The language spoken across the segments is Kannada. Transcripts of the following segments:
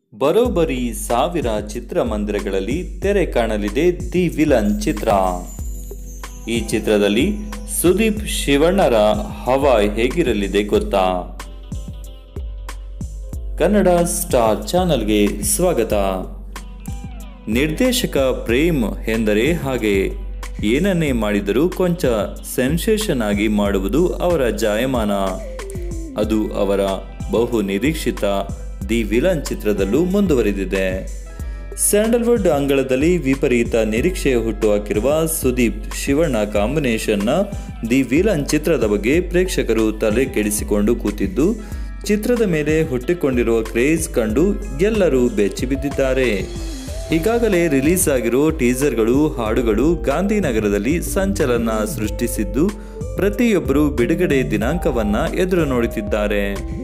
ಬರೋಬ್ಬರಿ ಸಾವಿರ ಚಿತ್ರಮಂದಿರಗಳಲ್ಲಿ ತೆರೆ ಕಾಣಲಿದೆ ದಿ ವಿಲನ್ ಚಿತ್ರ ಈ ಚಿತ್ರದಲ್ಲಿ ಸುದೀಪ್ ಶಿವಣ್ಣರ ಹವಾ ಹೇಗಿರಲಿದೆ ಗೊತ್ತಾ ಕನ್ನಡ ಸ್ಟಾರ್ ಚಾನಲ್ಗೆ ಸ್ವಾಗತ ನಿರ್ದೇಶಕ ಪ್ರೇಮ್ ಎಂದರೆ ಹಾಗೆ ಏನನ್ನೇ ಮಾಡಿದರೂ ಕೊಂಚ ಸೆನ್ಸೇಷನ್ ಆಗಿ ಮಾಡುವುದು ಅವರ ಜಾಯಮಾನ ಅದು ಅವರ ಬಹು ನಿರೀಕ್ಷಿತ ದಿ ವಿಲನ್ ಚಿತ್ರದಲ್ಲೂ ಮುಂದುವರೆದಿದೆ ಸ್ಯಾಂಡಲ್ವುಡ್ ಅಂಗಳದಲ್ಲಿ ವಿಪರೀತ ನಿರೀಕ್ಷೆ ಹುಟ್ಟುಹಾಕಿರುವ ಸುದೀಪ್ ಶಿವಣ್ಣ ಕಾಂಬಿನೇಷನ್ನ ದಿ ವಿಲನ್ ಚಿತ್ರದ ಬಗ್ಗೆ ಪ್ರೇಕ್ಷಕರು ತಲೆ ಕೆಡಿಸಿಕೊಂಡು ಕೂತಿದ್ದು ಚಿತ್ರದ ಮೇಲೆ ಹುಟ್ಟಿಕೊಂಡಿರುವ ಕ್ರೇಜ್ ಕಂಡು ಎಲ್ಲರೂ ಬೆಚ್ಚಿ ಬಿದ್ದಿದ್ದಾರೆ ಈಗಾಗಲೇ ರಿಲೀಸ್ ಆಗಿರೋ ಟೀಸರ್ಗಳು ಹಾಡುಗಳು ಗಾಂಧಿನಗರದಲ್ಲಿ ಸಂಚಲನ ಸೃಷ್ಟಿಸಿದ್ದು ಪ್ರತಿಯೊಬ್ಬರು ಬಿಡುಗಡೆ ದಿನಾಂಕವನ್ನ ಎದುರು ನೋಡುತ್ತಿದ್ದಾರೆ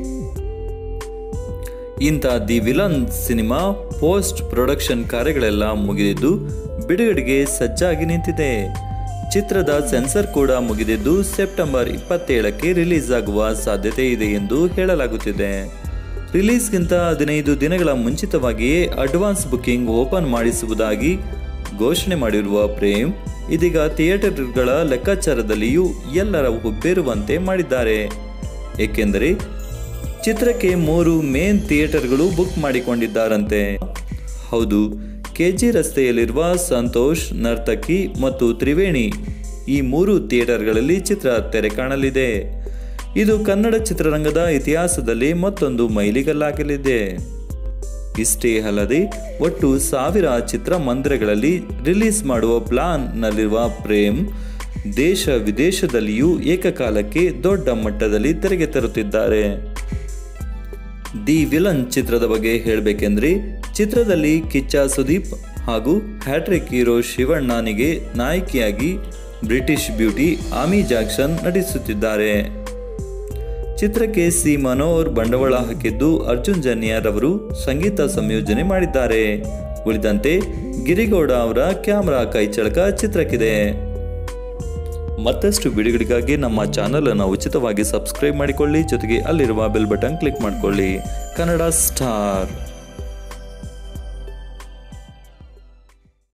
ಇಂಥ the villain cinema post production ಕಾರ್ಯಗಳೆಲ್ಲ ಮುಗಿದಿದ್ದು ಬಿಡುಗಡೆಗೆ ಸಜ್ಜಾಗಿ ನಿಂತಿದೆ ಚಿತ್ರದ ಸೆನ್ಸರ್ ಕೂಡ ಮುಗಿದಿದ್ದು ಸೆಪ್ಟೆಂಬರ್ ಇಪ್ಪತ್ತೇಳಕ್ಕೆ ರಿಲೀಸ್ ಆಗುವ ಸಾಧ್ಯತೆ ಇದೆ ಎಂದು ಹೇಳಲಾಗುತ್ತಿದೆ ರಿಲೀಸ್ಗಿಂತ ಹದಿನೈದು ದಿನಗಳ ಮುಂಚಿತವಾಗಿಯೇ ಅಡ್ವಾನ್ಸ್ ಬುಕಿಂಗ್ ಓಪನ್ ಮಾಡಿಸುವುದಾಗಿ ಘೋಷಣೆ ಮಾಡಿರುವ ಪ್ರೇಮ್ ಇದೀಗ ಥಿಯೇಟರ್ಗಳ ಲೆಕ್ಕಾಚಾರದಲ್ಲಿಯೂ ಎಲ್ಲರ ಹುಬ್ಬೇರುವಂತೆ ಮಾಡಿದ್ದಾರೆ ಏಕೆಂದರೆ ಚಿತ್ರಕ್ಕೆ ಮೂರು ಮೇನ್ ಥಿಯೇಟರ್ಗಳು ಬುಕ್ ಮಾಡಿಕೊಂಡಿದ್ದಾರಂತೆ ಹೌದು ಕೆಜಿ ರಸ್ತೆಯಲ್ಲಿರುವ ಸಂತೋಷ್ ನರ್ತಕಿ ಮತ್ತು ತ್ರಿವೇಣಿ ಈ ಮೂರು ಥಿಯೇಟರ್ಗಳಲ್ಲಿ ಚಿತ್ರ ತೆರೆ ಕಾಣಲಿದೆ ಇದು ಕನ್ನಡ ಚಿತ್ರರಂಗದ ಇತಿಹಾಸದಲ್ಲಿ ಮತ್ತೊಂದು ಮೈಲಿಗಲ್ಲಾಗಲಿದೆ ಇಷ್ಟೇ ಅಲ್ಲದೆ ಒಟ್ಟು ಸಾವಿರ ಚಿತ್ರಮಂದಿರಗಳಲ್ಲಿ ರಿಲೀಸ್ ಮಾಡುವ ಪ್ಲಾನ್ನಲ್ಲಿರುವ ಪ್ರೇಮ್ ದೇಶ ವಿದೇಶದಲ್ಲಿಯೂ ಏಕಕಾಲಕ್ಕೆ ದೊಡ್ಡ ಮಟ್ಟದಲ್ಲಿ ತೆರೆಗೆ ತರುತ್ತಿದ್ದಾರೆ ದಿ ವಿಲನ್ ಚಿತ್ರದ ಬಗ್ಗೆ ಹೇಳಬೇಕೆಂದ್ರೆ ಚಿತ್ರದಲ್ಲಿ ಕಿಚ್ಚ ಸುದೀಪ್ ಹಾಗೂ ಹ್ಯಾಟ್ರಿಕ್ ಹೀರೋ ಶಿವಣ್ಣನಿಗೆ ನಾಯಕಿಯಾಗಿ ಬ್ರಿಟಿಷ್ ಬ್ಯೂಟಿ ಆಮಿ ಜಾಕ್ಸನ್ ನಟಿಸುತ್ತಿದ್ದಾರೆ ಚಿತ್ರಕ್ಕೆ ಸಿ ಮನೋಹರ್ ಬಂಡವಾಳ ಹಾಕಿದ್ದು ಅರ್ಜುನ್ ಜನ್ಯಾರ್ ಅವರು ಸಂಗೀತ ಸಂಯೋಜನೆ ಮಾಡಿದ್ದಾರೆ ಉಳಿದಂತೆ ಗಿರಿಗೌಡ ಅವರ ಕ್ಯಾಮ್ರಾ ಕೈಚಳಕ ಚಿತ್ರಕ್ಕಿದೆ ಮತ್ತಷ್ಟು ವಿಡಿಯೋಗಳಿಗಾಗಿ ನಮ್ಮ ಚಾನಲನ್ನು ಉಚಿತವಾಗಿ ಸಬ್ಸ್ಕ್ರೈಬ್ ಮಾಡಿಕೊಳ್ಳಿ ಜೊತೆಗೆ ಅಲ್ಲಿರುವ ಬೆಲ್ ಬಟನ್ ಕ್ಲಿಕ್ ಮಾಡಿಕೊಳ್ಳಿ ಕನ್ನಡ ಸ್ಟಾರ್